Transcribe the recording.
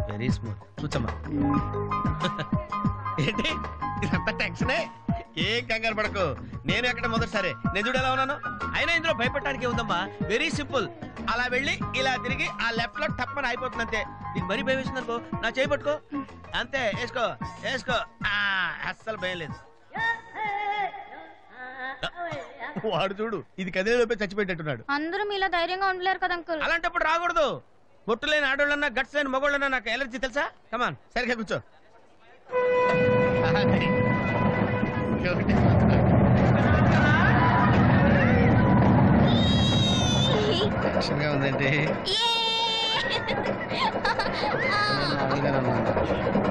Very smooth కూర్చోమ్మా ఏంటి ఇదంతా టెన్షనే ఏం కంగారు పడకు నేను ఎక్కడ మొదటిసారి నేను చూడు ఎలా ఉన్నాను అయినా ఇందులో భయపడటానికి ఉందమ్మా వెరీ సింపుల్ అలా వెళ్ళి ఇలా తిరిగి ఆ లెఫ్ట్ లో టప్పని అయిపోతుంది అంతే నీకు మరీ భయం వేసింది అనుకో నా చేయి పట్టుకో అంతే వేసుకో వేసుకో ఆ, అస్సలు భయం లేదు వాడు చూడు ఇది కదిలేలోపే చచ్చిపెట్టేట్టున్నాడు అందరూ మీలా ధైర్యంగా ఉండలేరు కదా అంకుల్ అలాంటప్పుడు రాకూడదు బొట్టు లేని ఆడోళ్ళన్నా గట్స్ లేని మగోళ్ళన్నా నాకు ఎలర్జీ తెలుసా కమాన్ సరిగ్గా కూర్చో అది. ఇంకొకటి. టెన్షన్గా ఉందండి నేను మామూలుగానే ఉన్నాను.